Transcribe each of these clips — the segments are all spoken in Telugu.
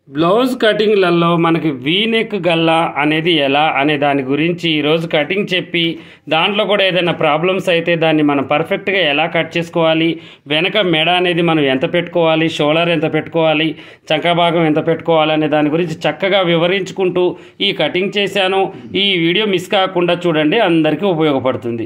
బ్లౌజ్ కటింగ్లలో మనకి వీ నెక్ గల్లా అనేది ఎలా అనే దాని గురించి ఈరోజు కటింగ్ చెప్పి దాంట్లో కూడా ఏదైనా ప్రాబ్లమ్స్ అయితే దాన్ని మనం పర్ఫెక్ట్గా ఎలా కట్ చేసుకోవాలి వెనక మెడ అనేది మనం ఎంత పెట్టుకోవాలి షోల్డర్ ఎంత పెట్టుకోవాలి చంక భాగం ఎంత పెట్టుకోవాలి అనే దాని గురించి చక్కగా వివరించుకుంటూ ఈ కటింగ్ చేశాను ఈ వీడియో మిస్ కాకుండా చూడండి అందరికీ ఉపయోగపడుతుంది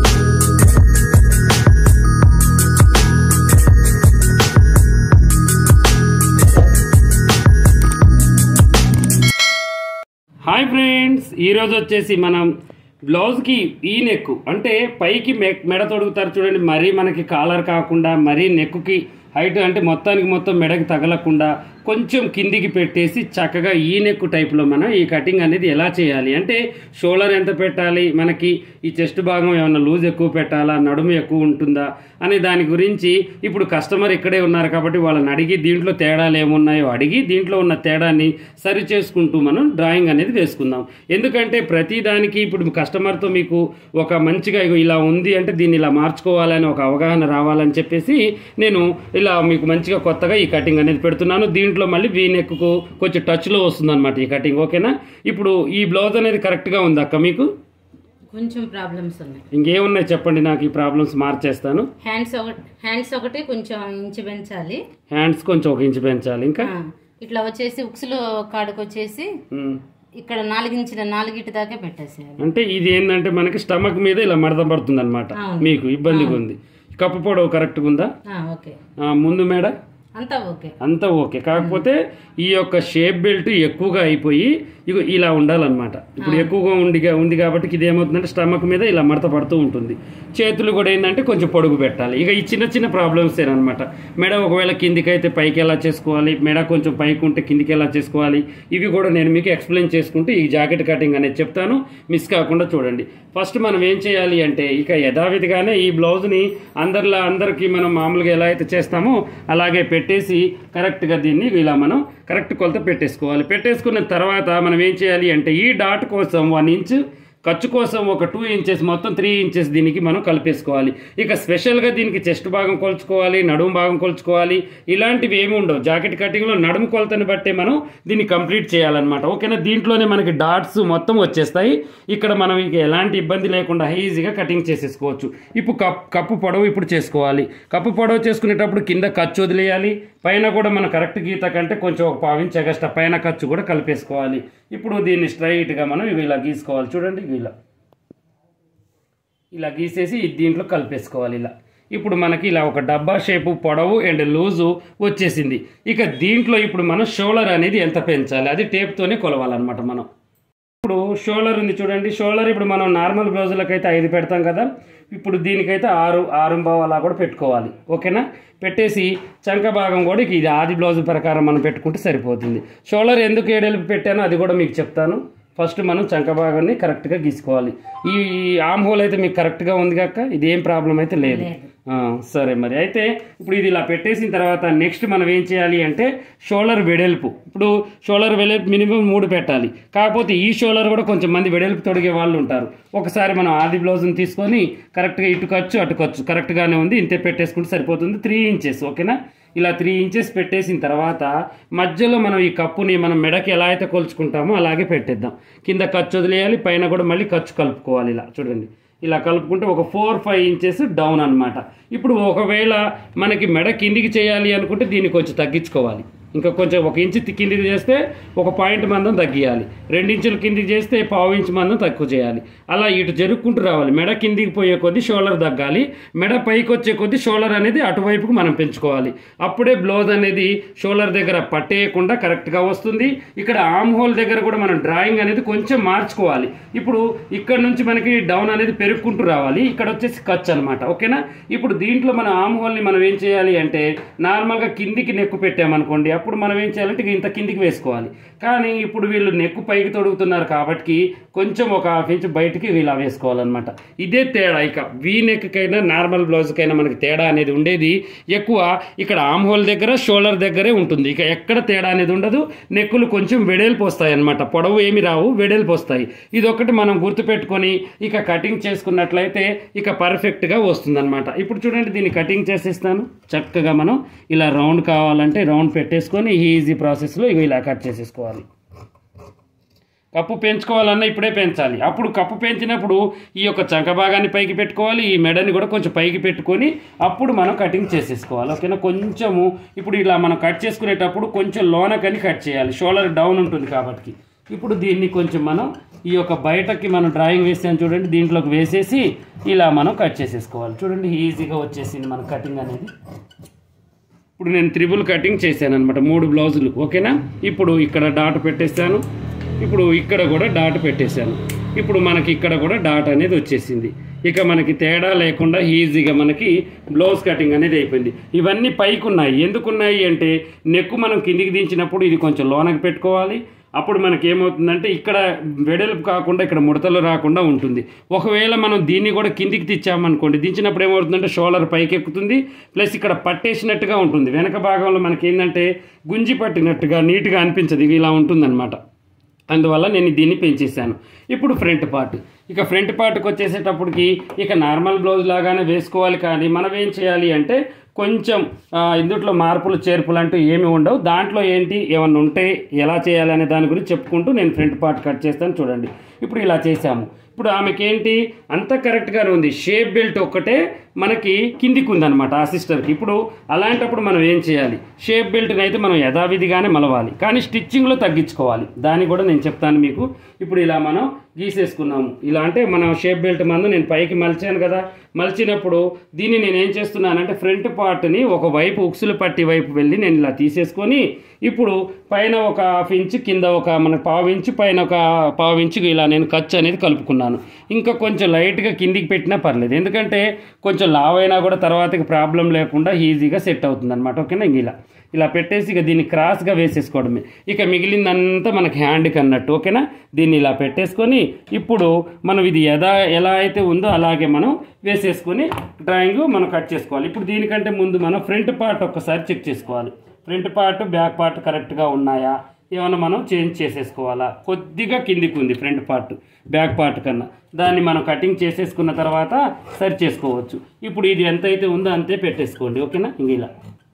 హాయ్ ఫ్రెండ్స్ ఈరోజు వచ్చేసి మనం బ్లౌజ్కి ఈ నెక్ అంటే పైకి మె మెడ తొడుగుతారు చూడండి మరీ మనకి కాలర్ కాకుండా మరీ నెక్కి హైట్ అంటే మొత్తానికి మొత్తం మెడకి తగలకుండా కొంచెం కిందికి పెట్టేసి చక్కగా ఈ నెక్ టైప్లో మనం ఈ కటింగ్ అనేది ఎలా చేయాలి అంటే షోల్డర్ ఎంత పెట్టాలి మనకి ఈ చెస్ట్ భాగం ఏమైనా లూజ్ ఎక్కువ పెట్టాలా నడుము ఎక్కువ ఉంటుందా అనే దాని గురించి ఇప్పుడు కస్టమర్ ఇక్కడే ఉన్నారు కాబట్టి వాళ్ళని అడిగి దీంట్లో తేడాలు ఏమున్నాయో అడిగి దీంట్లో ఉన్న తేడాన్ని సరి చేసుకుంటూ మనం డ్రాయింగ్ అనేది వేసుకుందాం ఎందుకంటే ప్రతి దానికి ఇప్పుడు కస్టమర్తో మీకు ఒక మంచిగా ఇగో ఇలా ఉంది అంటే దీన్ని ఇలా మార్చుకోవాలని ఒక అవగాహన రావాలని చెప్పేసి నేను ఇలా మీకు మంచిగా కొత్తగా ఈ కటింగ్ అనేది పెడుతున్నాను దీంట్లో మళ్ళీ వీ నెక్కు కొంచెం టచ్లో వస్తుంది అనమాట ఈ కటింగ్ ఓకేనా ఇప్పుడు ఈ బ్లౌజ్ అనేది కరెక్ట్గా ఉంది అక్క మీకు కొంచెం ప్రాబ్లమ్స్ ఉన్నాయి ఇంకేమున్నాయి చెప్పండి నాకు ఈ ప్రాబ్లమ్స్ మార్చేస్తాను హ్యాండ్స్ ఒకటి హ్యాండ్స్ ఒకటి కొంచెం ఇంచు పెంచాలి హ్యాండ్స్ కొంచెం ఒక ఇంచు పెంచాలి ఇంకా ఆ, ఇట్లా వచ్చేసి ఉక్సులు కాడుకు వచ్చేసి ఉమ్. ఇక్కడ నాలుగించిన నాలుగిటి దాకా పెట్టేసేయాలి అంటే ఇది ఏంటంటే మనకి స్టమక్ మీద ఇలా మడత పడుతుంది అనమాట అవును. మీకు ఇబ్బందిగా ఉంది కప్పు పొడవు కరెక్ట్గా ఉందా ఆ, ఓకే ఆ, ముందు మేడ అంతా ఓకే అంతా ఓకే కాకపోతే ఈ యొక్క షేప్ బెల్ట్ ఎక్కువగా అయిపోయి ఇగో ఇలా ఉండాలన్నమాట ఇప్పుడు ఎక్కువగా ఉంది ఉంది కాబట్టి ఇది ఏమవుతుందంటే స్టమక్ మీద ఇలా మడత పడుతూ ఉంటుంది చేతులు కూడా ఏంటంటే కొంచెం పొడుగు పెట్టాలి ఇక ఈ చిన్న చిన్న ప్రాబ్లమ్స్ అనమాట మెడ ఒకవేళ కిందికి అయితే పైకి ఎలా చేసుకోవాలి మెడ కొంచెం పైకి ఉంటే కిందికి ఎలా చేసుకోవాలి ఇవి కూడా నేను మీకు ఎక్స్ప్లెయిన్ చేసుకుంటూ ఈ జాకెట్ కటింగ్ అనేది చెప్తాను మిస్ కాకుండా చూడండి ఫస్ట్ మనం ఏం చేయాలి అంటే ఇక యథావిధిగానే ఈ బ్లౌజ్ని అందరిలా అందరికీ మనం మామూలుగా ఎలా అయితే చేస్తామో అలాగే పెట్టేసి కరెక్ట్గా దీన్ని ఇలా మనం కరెక్ట్ కొలత పెట్టేసుకోవాలి పెట్టేసుకున్న తర్వాత మనం ఏం చేయాలి అంటే ఈ డాట్ కోసం వన్ ఇంచ్ ఖర్చు కోసం ఒక టూ ఇంచెస్ మొత్తం త్రీ ఇంచెస్ దీనికి మనం కలిపేసుకోవాలి ఇక స్పెషల్గా దీనికి చెస్ట్ భాగం కొలుచుకోవాలి నడుము భాగం కొలుచుకోవాలి ఇలాంటివి ఏమి ఉండవు జాకెట్ కటింగ్లో నడుము కొలతని బట్టే మనం దీన్ని కంప్లీట్ చేయాలన్నమాట ఓకేనా దీంట్లోనే మనకి డాట్స్ మొత్తం వచ్చేస్తాయి ఇక్కడ మనం ఇక ఎలాంటి ఇబ్బంది లేకుండా ఈజీగా కటింగ్ చేసేసుకోవచ్చు ఇప్పుడు కప్ కప్పు పొడవు ఇప్పుడు చేసుకోవాలి కప్పు పొడవు చేసుకునేటప్పుడు కింద ఖర్చు వదిలేయాలి పైన కూడా మన కరెక్ట్ గీత కంటే కొంచెం ఒక పావించి ఎగస్ట్రా పైన ఖర్చు కూడా కలిపేసుకోవాలి ఇప్పుడు దీన్ని స్ట్రైట్గా మనం ఇవి ఇలా గీసుకోవాలి చూడండి ఇవి ఇలా ఇలా గీసేసి ఇది దీంట్లో కలిపేసుకోవాలి ఇలా ఇప్పుడు మనకి ఇలా ఒక డబ్బా షేపు పొడవు అండ్ లూజు వచ్చేసింది ఇక దీంట్లో ఇప్పుడు మనం షోల్డర్ అనేది ఎంత పెంచాలి అది టేప్తోనే కొలవాలన్నమాట మనం ఇప్పుడు షోల్డర్ ఉంది చూడండి షోల్డర్ ఇప్పుడు మనం నార్మల్ బ్లౌజులకు అయితే ఐదు పెడతాం కదా ఇప్పుడు దీనికైతే ఆరు ఆరు బావు అలా కూడా పెట్టుకోవాలి ఓకేనా పెట్టేసి చంక భాగం కూడా ఇది ఆది బ్లౌజ్ ప్రకారం మనం పెట్టుకుంటే సరిపోతుంది షోల్డర్ ఎందుకు ఏడెలిపి పెట్టానో అది కూడా మీకు చెప్తాను ఫస్ట్ మనం చంక భాగాన్ని కరెక్ట్గా గీసుకోవాలి ఈ ఈ ఆమ్ హోల్ అయితే మీకు కరెక్ట్గా ఉంది కాక ఇది ఏం ప్రాబ్లం అయితే లేదు ఆ, సరే మరి అయితే ఇప్పుడు ఇది ఇలా పెట్టేసిన తర్వాత నెక్స్ట్ మనం ఏం చేయాలి అంటే షోల్డర్ వెడల్పు ఇప్పుడు షోల్డర్ వెడల్పు మినిమం మూడు పెట్టాలి కాకపోతే ఈ షోల్డర్ కూడా కొంచెం మంది వెడల్పు తొడిగే వాళ్ళు ఉంటారు ఒకసారి మనం ఆది బ్లౌజ్ని తీసుకొని కరెక్ట్గా ఇటు ఖర్చు అటు ఖర్చు కరెక్ట్గానే ఉంది ఇంతే పెట్టేసుకుంటే సరిపోతుంది త్రీ ఇంచెస్ ఓకేనా ఇలా త్రీ ఇంచెస్ పెట్టేసిన తర్వాత మధ్యలో మనం ఈ కప్పుని మనం మెడకి ఎలా అయితే కొలుచుకుంటామో అలాగే పెట్టేద్దాం కింద ఖర్చు వదిలేయాలి పైన కూడా మళ్ళీ ఖర్చు కలుపుకోవాలి ఇలా చూడండి ఇలా కలుపుకుంటే ఒక ఫోర్ ఫైవ్ ఇంచెస్ డౌన్ అన్నమాట ఇప్పుడు ఒకవేళ మనకి మెడ కిందికి చేయాలి అనుకుంటే దీన్ని కొంచెం తగ్గించుకోవాలి ఇంకా కొంచెం ఒక ఇంచు తి- కిందికి చేస్తే ఒక పాయింట్ మందం తగ్గియాలి రెండు ఇంచుల కిందికి చేస్తే పావు ఇంచు మందం తక్కువ చేయాలి అలా ఇటు జరుపుకుంటూ రావాలి మెడ కిందికి పోయే కొద్దీ షోల్డర్ తగ్గాలి మెడ పైకి వచ్చే కొద్దీ షోల్డర్ అనేది అటువైపుకు మనం పెంచుకోవాలి అప్పుడే బ్లౌజ్ అనేది షోల్డర్ దగ్గర పట్టేయకుండా కరెక్ట్గా వస్తుంది ఇక్కడ ఆమ్ హోల్ దగ్గర కూడా మనం డ్రాయింగ్ అనేది కొంచెం మార్చుకోవాలి ఇప్పుడు ఇక్కడ నుంచి మనకి డౌన్ అనేది పెరుక్కుంటూ రావాలి ఇక్కడ వచ్చేసి ఖర్చు అనమాట ఓకేనా ఇప్పుడు దీంట్లో మన ఆమ్ హోల్ని మనం ఏం చేయాలి అంటే నార్మల్గా కిందికి నెక్కు పెట్టామనుకోండి అప్పుడు మనం ఏం చేయాలంటే ఇంత కిందికి వేసుకోవాలి కానీ ఇప్పుడు వీళ్ళు నెక్కు పైకి తొడుగుతున్నారు కాబట్టి కొంచెం ఒక హాఫ్ ఇంచ్ బయటికి వీళ్ళు వేసుకోవాలన్నమాట ఇదే తేడా ఇక వీ నెక్కైనా నార్మల్ బ్లౌజ్కైనా మనకి తేడా అనేది ఉండేది ఎక్కువ ఇక్కడ ఆమ్ హోల్ దగ్గర షోల్డర్ దగ్గరే ఉంటుంది ఇక ఎక్కడ తేడా అనేది ఉండదు నెక్కులు కొంచెం వెడల్పు వస్తాయి అనమాట పొడవు ఏమి రావు వెడల్పు వస్తాయి ఇది ఒకటి మనం గుర్తుపెట్టుకొని ఇక కటింగ్ చేసుకున్నట్లయితే ఇక పర్ఫెక్ట్గా వస్తుందన్నమాట ఇప్పుడు చూడండి దీన్ని కటింగ్ చేసేస్తాను చక్కగా మనం ఇలా రౌండ్ కావాలంటే రౌండ్ పెట్టేసుకొని పెట్టేసుకొని ఈజీ ప్రాసెస్లో ఇగో ఇలా కట్ చేసేసుకోవాలి కప్పు పెంచుకోవాలన్నా ఇప్పుడే పెంచాలి అప్పుడు కప్పు పెంచినప్పుడు ఈ యొక్క చంక భాగాన్ని పైకి పెట్టుకోవాలి ఈ మెడని కూడా కొంచెం పైకి పెట్టుకొని అప్పుడు మనం కటింగ్ చేసేసుకోవాలి ఓకేనా కొంచెము ఇప్పుడు ఇలా మనం కట్ చేసుకునేటప్పుడు కొంచెం లోనకని కట్ చేయాలి షోల్డర్ డౌన్ ఉంటుంది కాబట్టి ఇప్పుడు దీన్ని కొంచెం మనం ఈ యొక్క బయటకి మనం డ్రాయింగ్ వేసాను చూడండి దీంట్లోకి వేసేసి ఇలా మనం కట్ చేసేసుకోవాలి చూడండి ఈజీగా వచ్చేసింది మన కటింగ్ అనేది ఇప్పుడు నేను త్రిబుల్ కటింగ్ చేశాను అనమాట మూడు బ్లౌజులు ఓకేనా ఇప్పుడు ఇక్కడ డాట్ పెట్టేశాను ఇప్పుడు ఇక్కడ కూడా డాట్ పెట్టేశాను ఇప్పుడు మనకి ఇక్కడ కూడా డాట్ అనేది వచ్చేసింది ఇక మనకి తేడా లేకుండా ఈజీగా మనకి బ్లౌజ్ కటింగ్ అనేది అయిపోయింది ఇవన్నీ పైకి ఉన్నాయి ఎందుకున్నాయి అంటే నెక్కు మనం కిందికి దించినప్పుడు ఇది కొంచెం లోనకి పెట్టుకోవాలి అప్పుడు మనకి ఏమవుతుందంటే ఇక్కడ వెడల్పు కాకుండా ఇక్కడ ముడతలు రాకుండా ఉంటుంది ఒకవేళ మనం దీన్ని కూడా కిందికి తెచ్చామనుకోండి దించినప్పుడు ఏమవుతుందంటే షోల్డర్ పైకి ఎక్కుతుంది ప్లస్ ఇక్కడ పట్టేసినట్టుగా ఉంటుంది వెనక భాగంలో మనకి ఏంటంటే గుంజి పట్టినట్టుగా నీట్గా అనిపించదు ఇది ఇలా ఉంటుందన్నమాట అందువల్ల నేను దీన్ని పెంచేశాను ఇప్పుడు ఫ్రంట్ పార్ట్ ఇక ఫ్రంట్ పార్ట్కి వచ్చేసేటప్పటికి ఇక నార్మల్ బ్లౌజ్ లాగానే వేసుకోవాలి కానీ మనం ఏం చేయాలి అంటే కొంచెం ఆ, ఇందుట్లో మార్పులు చేర్పులు అంటూ ఏమి ఉండవు దాంట్లో ఏంటి ఏమన్నా ఉంటే ఎలా చేయాలి అనే దాని గురించి చెప్పుకుంటూ నేను ఫ్రంట్ పార్ట్ కట్ చేస్తాను చూడండి ఇప్పుడు ఇలా చేశాము ఇప్పుడు ఆమెకి ఏంటి అంత కరెక్ట్గానే ఉంది షేప్ బెల్ట్ ఒక్కటే మనకి కిందికి ఉందన్నమాట ఆ సిస్టర్కి ఇప్పుడు అలాంటప్పుడు మనం ఏం చేయాలి షేప్ బెల్ట్ని అయితే మనం యథావిధిగానే మలవాలి కానీ స్టిచ్చింగ్లో తగ్గించుకోవాలి దాన్ని కూడా నేను చెప్తాను మీకు ఇప్పుడు ఇలా మనం గీసేసుకున్నాము ఇలా అంటే మనం షేప్ బెల్ట్ మందు నేను పైకి మలిచాను కదా మలిచినప్పుడు దీన్ని నేను ఏం చేస్తున్నానంటే ఫ్రంట్ పార్ట్ని ఒక వైపు ఉక్సులు పట్టి వైపు వెళ్ళి నేను ఇలా తీసేసుకొని ఇప్పుడు పైన ఒక హాఫ్ ఇంచ్ కింద ఒక మన పావు ఇంచు పైన ఒక పావు ఇంచు ఇలా నేను ఖర్చు అనేది కలుపుకున్నాను ఇంకా కొంచెం లైట్గా కిందికి పెట్టినా పర్లేదు ఎందుకంటే కొంచెం లావ్ అయినా కూడా తర్వాతకి ప్రాబ్లం లేకుండా ఈజీగా సెట్ అవుతుంది అనమాట ఓకేనా ఇంక ఇలా ఇలా పెట్టేసి ఇక దీన్ని క్రాస్గా వేసేసుకోవడమే ఇక మిగిలిందంతా మనకి హ్యాండ్కి అన్నట్టు ఓకేనా దీన్ని ఇలా పెట్టేసుకొని ఇప్పుడు మనం ఇది ఎలా ఎలా అయితే ఉందో అలాగే మనం వేసేసుకొని డ్రాయింగ్ మనం కట్ చేసుకోవాలి ఇప్పుడు దీనికంటే ముందు మనం ఫ్రంట్ పార్ట్ ఒక్కసారి చెక్ చేసుకోవాలి ఫ్రంట్ పార్ట్ బ్యాక్ పార్ట్ కరెక్ట్గా ఉన్నాయా ఏమైనా మనం చేంజ్ చేసేసుకోవాలా కొద్దిగా కిందికి ఉంది ఫ్రంట్ పార్ట్ బ్యాక్ పార్ట్ కన్నా దాన్ని మనం కటింగ్ చేసేసుకున్న తర్వాత సరి చేసుకోవచ్చు ఇప్పుడు ఇది ఎంత అయితే ఉందో అంతే పెట్టేసుకోండి ఓకేనా ఇంక ఇలా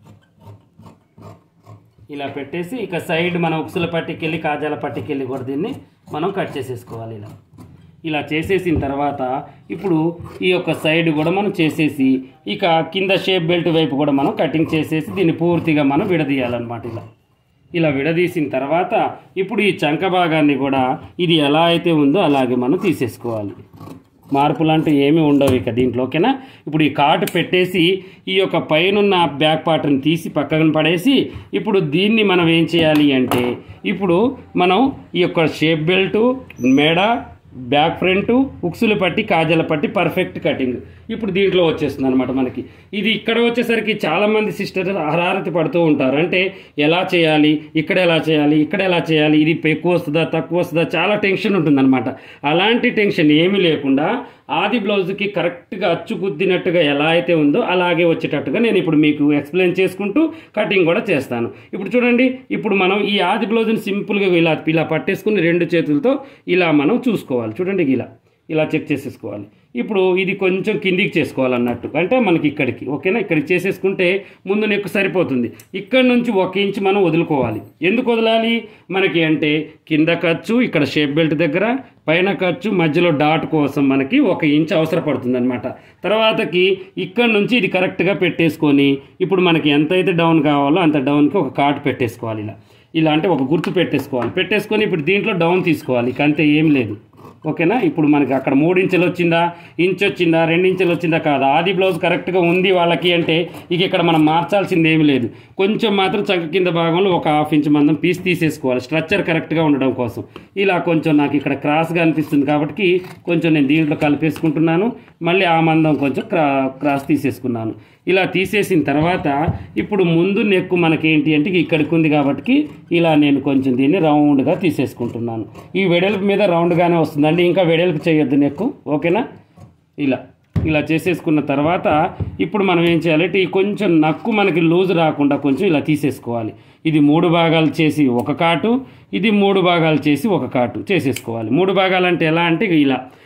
ఇలా పెట్టేసి ఇక సైడ్ మన ఉక్సుల పట్టికెళ్ళి కాజాల పట్టికెళ్ళి కూడా దీన్ని మనం కట్ చేసేసుకోవాలి ఇలా ఇలా చేసేసిన తర్వాత ఇప్పుడు ఈ యొక్క సైడ్ కూడా మనం చేసేసి ఇక కింద షేప్ బెల్ట్ వైపు కూడా మనం కటింగ్ చేసేసి దీన్ని పూర్తిగా మనం విడదీయాలన్నమాట ఇలా ఇలా విడదీసిన తర్వాత ఇప్పుడు ఈ చంక భాగాన్ని కూడా ఇది ఎలా అయితే ఉందో అలాగే మనం తీసేసుకోవాలి మార్పులు అంటూ ఏమీ ఉండవు ఇక దీంట్లో ఓకేనా ఇప్పుడు ఈ కాటు పెట్టేసి ఈ యొక్క పైనున్న బ్యాక్ పార్ట్ని తీసి పక్కన పడేసి ఇప్పుడు దీన్ని మనం ఏం చేయాలి అంటే ఇప్పుడు మనం ఈ యొక్క షేప్ బెల్ట్ మెడ బ్యాక్ ఫ్రంట్ ఉక్సులు పట్టి కాజల పట్టి పర్ఫెక్ట్ కటింగ్ ఇప్పుడు దీంట్లో వచ్చేస్తుంది అనమాట మనకి ఇది ఇక్కడ వచ్చేసరికి చాలా మంది సిస్టర్ హరారతి పడుతూ ఉంటారు అంటే ఎలా చేయాలి ఇక్కడ ఎలా చేయాలి ఇక్కడ ఎలా చేయాలి ఇది ఎక్కువ వస్తుందా తక్కువ వస్తుందా చాలా టెన్షన్ ఉంటుందన్నమాట అలాంటి టెన్షన్ ఏమీ లేకుండా ఆది బ్లౌజ్కి కరెక్ట్గా అచ్చు కుద్దినట్టుగా ఎలా అయితే ఉందో అలాగే వచ్చేటట్టుగా నేను ఇప్పుడు మీకు ఎక్స్ప్లెయిన్ చేసుకుంటూ కటింగ్ కూడా చేస్తాను ఇప్పుడు చూడండి ఇప్పుడు మనం ఈ ఆది బ్లౌజ్ని సింపుల్గా ఇలా ఇలా పట్టేసుకుని రెండు చేతులతో ఇలా మనం చూసుకోవాలి చూడండి ఇలా ఇలా చెక్ చేసేసుకోవాలి ఇప్పుడు ఇది కొంచెం కిందికి చేసుకోవాలన్నట్టు అంటే మనకి ఇక్కడికి ఓకేనా ఇక్కడికి చేసేసుకుంటే ముందు నెక్కు సరిపోతుంది ఇక్కడ నుంచి ఒక ఇంచ్ మనం వదులుకోవాలి ఎందుకు వదలాలి మనకి అంటే కింద ఖర్చు ఇక్కడ షేప్ బెల్ట్ దగ్గర పైన ఖర్చు మధ్యలో డాట్ కోసం మనకి ఒక ఇంచ్ అవసరపడుతుంది అనమాట తర్వాతకి ఇక్కడ నుంచి ఇది కరెక్ట్గా పెట్టేసుకొని ఇప్పుడు మనకి ఎంత అయితే డౌన్ కావాలో అంత డౌన్కి ఒక కాట్ పెట్టేసుకోవాలి ఇలా ఇలా అంటే ఒక గుర్తు పెట్టేసుకోవాలి పెట్టేసుకొని ఇప్పుడు దీంట్లో డౌన్ తీసుకోవాలి ఇక అంతే ఏం లేదు ఓకేనా ఇప్పుడు మనకి అక్కడ మూడు ఇంచులు వచ్చిందా ఇంచ్ వచ్చిందా రెండు ఇంచులు వచ్చిందా కాదా ఆది బ్లౌజ్ కరెక్ట్గా ఉంది వాళ్ళకి అంటే ఇక ఇక్కడ మనం మార్చాల్సింది ఏమీ లేదు కొంచెం మాత్రం చంక కింద భాగంలో ఒక హాఫ్ ఇంచ్ మందం పీస్ తీసేసుకోవాలి స్ట్రక్చర్ కరెక్ట్గా ఉండడం కోసం ఇలా కొంచెం నాకు ఇక్కడ క్రాస్గా అనిపిస్తుంది కాబట్టి కొంచెం నేను దీంట్లో కలిపేసుకుంటున్నాను మళ్ళీ ఆ మందం కొంచెం క్రా క్రాస్ తీసేసుకున్నాను ఇలా తీసేసిన తర్వాత ఇప్పుడు ముందు నెక్కు మనకేంటి అంటే ఇక్కడికి ఉంది కాబట్టి ఇలా నేను కొంచెం దీన్ని రౌండ్గా తీసేసుకుంటున్నాను ఈ వెడల్పు మీద రౌండ్గానే వస్తుందండి ఇంకా వెడల్పు చేయొద్దు నెక్కు ఓకేనా ఇలా ఇలా చేసేసుకున్న తర్వాత ఇప్పుడు మనం ఏం చేయాలంటే ఈ కొంచెం నక్కు మనకి లూజ్ రాకుండా కొంచెం ఇలా తీసేసుకోవాలి ఇది మూడు భాగాలు చేసి ఒక కాటు ఇది మూడు భాగాలు చేసి ఒక కాటు చేసేసుకోవాలి మూడు భాగాలు అంటే ఎలా అంటే ఇలా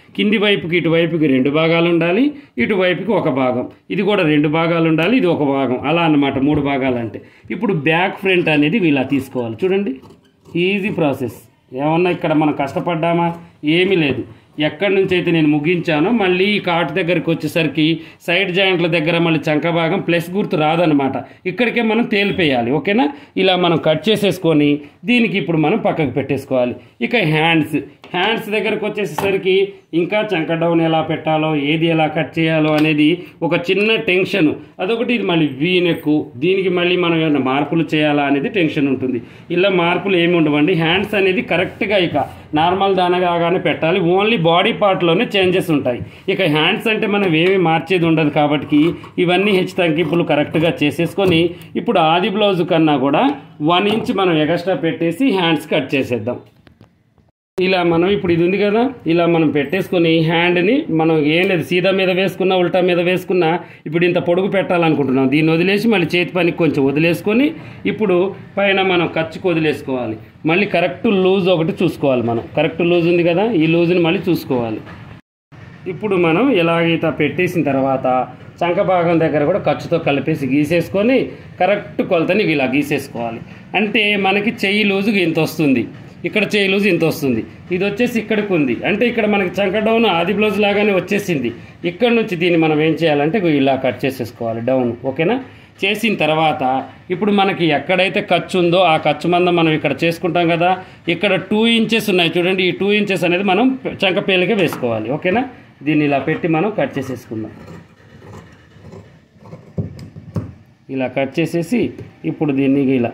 కింది వైపుకి ఇటువైపుకి రెండు భాగాలు ఉండాలి ఇటువైపుకి ఒక భాగం ఇది కూడా రెండు భాగాలు ఉండాలి ఇది ఒక భాగం అలా అన్నమాట మూడు భాగాలు అంటే ఇప్పుడు బ్యాక్ ఫ్రంట్ అనేది ఇలా తీసుకోవాలి చూడండి ఈజీ ప్రాసెస్ ఏమన్నా ఇక్కడ మనం కష్టపడ్డామా ఏమీ లేదు ఎక్కడి నుంచి అయితే నేను ముగించానో మళ్ళీ ఈ కాటు దగ్గరికి వచ్చేసరికి సైడ్ జాయింట్ల దగ్గర మళ్ళీ చంక భాగం ప్లస్ గుర్తు రాదనమాట ఇక్కడికే మనం తేలిపేయాలి ఓకేనా ఇలా మనం కట్ చేసేసుకొని దీనికి ఇప్పుడు మనం పక్కకు పెట్టేసుకోవాలి ఇక హ్యాండ్స్ హ్యాండ్స్ దగ్గరకు వచ్చేసరికి ఇంకా చంక డౌన్ ఎలా పెట్టాలో ఏది ఎలా కట్ చేయాలో అనేది ఒక చిన్న టెన్షన్ అదొకటి ఇది మళ్ళీ వీ నెక్ దీనికి మళ్ళీ మనం ఏమైనా మార్పులు చేయాలా అనేది టెన్షన్ ఉంటుంది ఇలా మార్పులు ఏమి ఉండవండి హ్యాండ్స్ అనేది కరెక్ట్గా ఇక నార్మల్ దానగానే పెట్టాలి ఓన్లీ బాడీ పార్ట్లోనే చేంజెస్ ఉంటాయి ఇక హ్యాండ్స్ అంటే మనం ఏమీ మార్చేది ఉండదు కాబట్టి ఇవన్నీ హెచ్చు తగ్గింపులు కరెక్ట్గా చేసేసుకొని ఇప్పుడు ఆది బ్లౌజ్ కన్నా కూడా వన్ ఇంచ్ మనం ఎగస్ట్రా పెట్టేసి హ్యాండ్స్ కట్ చేసేద్దాం ఇలా మనం ఇప్పుడు ఇది ఉంది కదా ఇలా మనం పెట్టేసుకొని హ్యాండ్ని మనం ఏం లేదు సీదా మీద వేసుకున్నా ఉల్టా మీద వేసుకున్నా ఇప్పుడు ఇంత పొడుగు పెట్టాలనుకుంటున్నాం దీన్ని వదిలేసి మళ్ళీ చేతి పనికి కొంచెం వదిలేసుకొని ఇప్పుడు పైన మనం ఖర్చుకు వదిలేసుకోవాలి మళ్ళీ కరెక్ట్ లూజ్ ఒకటి చూసుకోవాలి మనం కరెక్ట్ లూజ్ ఉంది కదా ఈ లూజ్ని మళ్ళీ చూసుకోవాలి ఇప్పుడు మనం ఎలాగైతే పెట్టేసిన తర్వాత చంక భాగం దగ్గర కూడా ఖర్చుతో కలిపేసి గీసేసుకొని కరెక్ట్ కొలతని ఇలా గీసేసుకోవాలి అంటే మనకి చెయ్యి లూజుగా ఇంత వస్తుంది ఇక్కడ చెయ్యి లూజు ఇంత వస్తుంది ఇది వచ్చేసి ఇక్కడికి ఉంది అంటే ఇక్కడ మనకి చంక డౌన్ ఆది బ్లౌజ్ లాగానే వచ్చేసింది ఇక్కడ నుంచి దీన్ని మనం ఏం చేయాలంటే ఇగో ఇలా కట్ చేసేసుకోవాలి డౌన్ ఓకేనా చేసిన తర్వాత ఇప్పుడు మనకి ఎక్కడైతే ఖర్చు ఉందో ఆ ఖర్చు మందం మనం ఇక్కడ చేసుకుంటాం కదా ఇక్కడ టూ ఇంచెస్ ఉన్నాయి చూడండి ఈ టూ ఇంచెస్ అనేది మనం చంక పేలికే వేసుకోవాలి ఓకేనా దీన్ని ఇలా పెట్టి మనం కట్ చేసేసుకుందాం ఇలా కట్ చేసేసి ఇప్పుడు దీన్ని ఇలా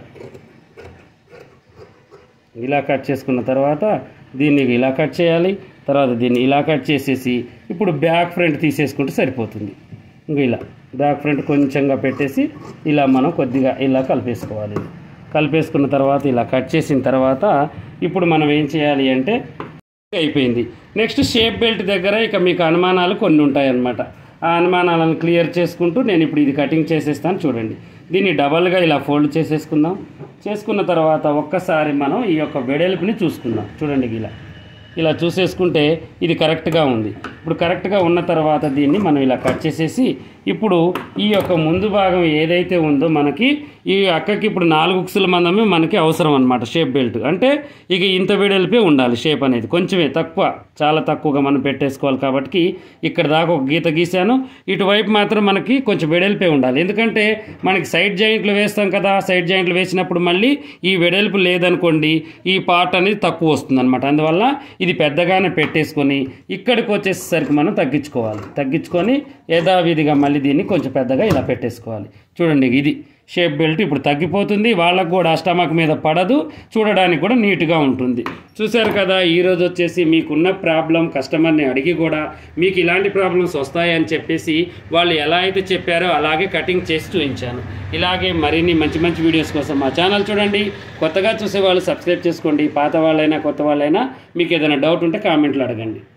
ఇలా కట్ చేసుకున్న తర్వాత దీన్ని ఇలా కట్ చేయాలి తర్వాత దీన్ని ఇలా కట్ చేసేసి ఇప్పుడు బ్యాక్ ఫ్రంట్ తీసేసుకుంటే సరిపోతుంది ఇంక ఇలా బ్యాక్ ఫ్రంట్ కొంచెంగా పెట్టేసి ఇలా మనం కొద్దిగా ఇలా కలిపేసుకోవాలి కలిపేసుకున్న తర్వాత ఇలా కట్ చేసిన తర్వాత ఇప్పుడు మనం ఏం చేయాలి అంటే అయిపోయింది నెక్స్ట్ షేప్ బెల్ట్ దగ్గర ఇక మీకు అనుమానాలు కొన్ని ఉంటాయన్నమాట ఆ అనుమానాలను క్లియర్ చేసుకుంటూ నేను ఇప్పుడు ఇది కటింగ్ చేసేస్తాను చూడండి దీన్ని డబల్గా ఇలా ఫోల్డ్ చేసేసుకుందాం చేసుకున్న తర్వాత ఒక్కసారి మనం ఈ యొక్క వెడల్పుని చూసుకుందాం చూడండి ఇలా ఇలా చూసేసుకుంటే ఇది కరెక్ట్గా ఉంది ఇప్పుడు కరెక్ట్గా ఉన్న తర్వాత దీన్ని మనం ఇలా కట్ చేసేసి ఇప్పుడు ఈ యొక్క ముందు భాగం ఏదైతే ఉందో మనకి ఈ అక్కకి ఇప్పుడు నాలుగు ఉక్సుల మందమే మనకి అవసరం అనమాట షేప్ బెల్ట్ అంటే ఇక ఇంత వెడల్పే ఉండాలి షేప్ అనేది కొంచెమే తక్కువ చాలా తక్కువగా మనం పెట్టేసుకోవాలి కాబట్టి ఇక్కడ దాకా ఒక గీత గీసాను ఇటువైపు మాత్రం మనకి కొంచెం వెడల్పే ఉండాలి ఎందుకంటే మనకి సైడ్ జాయింట్లు వేస్తాం కదా సైడ్ జాయింట్లు వేసినప్పుడు మళ్ళీ ఈ వెడల్పు లేదనుకోండి ఈ పార్ట్ అనేది తక్కువ వస్తుంది అనమాట అందువల్ల ఇది పెద్దగానే పెట్టేసుకొని ఇక్కడికి వచ్చేసరికి మనం తగ్గించుకోవాలి తగ్గించుకొని యథావిధిగా మళ్ళీ దీన్ని కొంచెం పెద్దగా ఇలా పెట్టేసుకోవాలి చూడండి ఇది షేప్ బెల్ట్ ఇప్పుడు తగ్గిపోతుంది వాళ్ళకు కూడా స్టమక్ మీద పడదు చూడడానికి కూడా నీట్గా ఉంటుంది చూశారు కదా ఈరోజు వచ్చేసి మీకున్న ప్రాబ్లం కస్టమర్ని అడిగి కూడా మీకు ఇలాంటి ప్రాబ్లమ్స్ వస్తాయని చెప్పేసి వాళ్ళు ఎలా అయితే చెప్పారో అలాగే కటింగ్ చేసి చూపించాను ఇలాగే మరిన్ని మంచి మంచి వీడియోస్ కోసం మా ఛానల్ చూడండి కొత్తగా చూసే వాళ్ళు సబ్స్క్రైబ్ చేసుకోండి పాత వాళ్ళైనా కొత్త వాళ్ళైనా మీకు ఏదైనా డౌట్ ఉంటే కామెంట్లో అడగండి